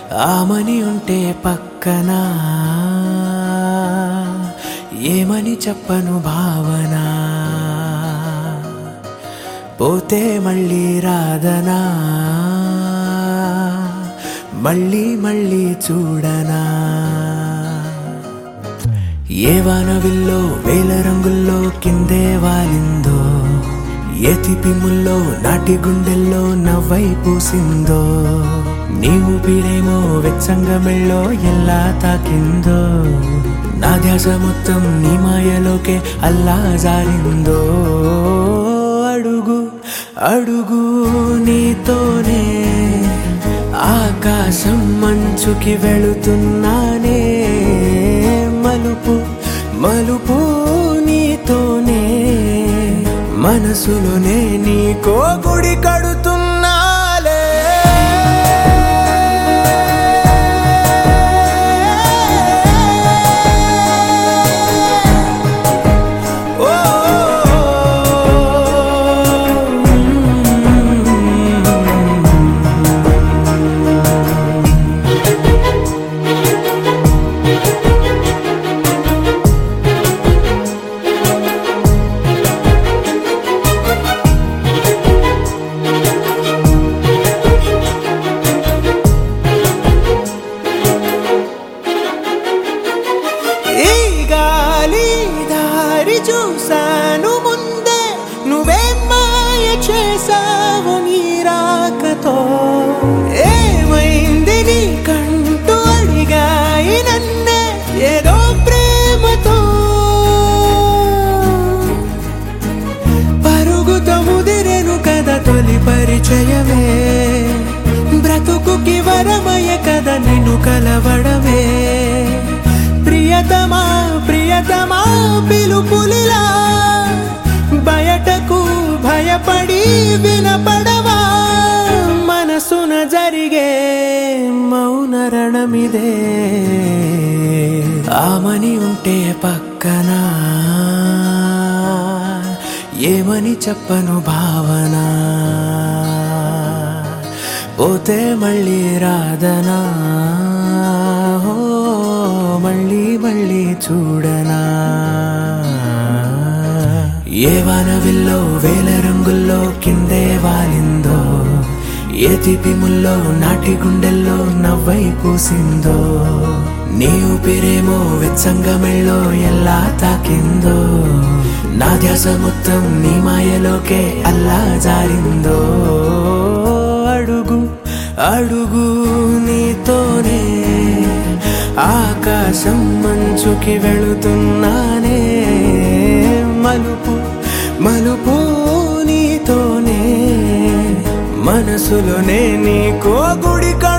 ఆమని ఉంటే పక్కన ఏమని చెప్పను భావన పోతే మళ్ళీ రాదనా మళ్ళీ మళ్ళీ చూడనా ఏ వానవిల్లో వేల రంగుల్లో కిందే వాలిందో ఏ తిపిముల్లో నాటి గుండెల్లో నవ్వై పూసిందో నీ ఊపిరేమో వెచ్చంగా మెళ్ళో ఎలా తాకిందో నా ధ్యాస మొత్తం నీ మాయలోకే అల్లా జారిందో అడుగు అడుగు నీతోనే ఆకాశం మంచుకి వెళుతున్నానే మలుపు మలుపు నీతోనే మనసులోనే నీకో గుడి కడుతున్నాలే ఓ ఈ గాలి దారి చూశాను ముందే నువ్వే మాయ చేసావు నీ రాకతో ఏమైంది నీ కంటూ అడిగాయి నన్నే ఏదో ప్రేమతో పరుగుతో ముదిరెను కదా తొలి పరిచయమే బ్రతుకుకి వరమయ కదా నిన్ను కలవడమే ప్రియతమా ప్రియతమా పిలుపులిలా బయటకు భయపడి వినపడవా మనసున జరిగే మౌన రణమిదే ఆమని ఉంటే పక్కన ఏమని చెప్పను భావన పోతే మళ్ళీ రాదనా హో మళ్ళీ మళ్ళీ చూడనా ఏ వానవిల్లో వేల రంగుల్లో కిందే వాలిందో ఏ తిపిముల్లో నాటి గుండెల్లో నవ్వై పూసిందో నీ ఊపిరేమో వెచ్చంగా మెళ్ళో ఎలా తాకిందో నా ధ్యాస మొత్తం నీ మాయలోకే అల్లా జారిందో అడుగు అడుగు నీతోనే ఆకాశం మంచుకి వెళుతున్నానే మలుపు మలుపు నీతోనే మనసులోనే నీకో గుడి కడు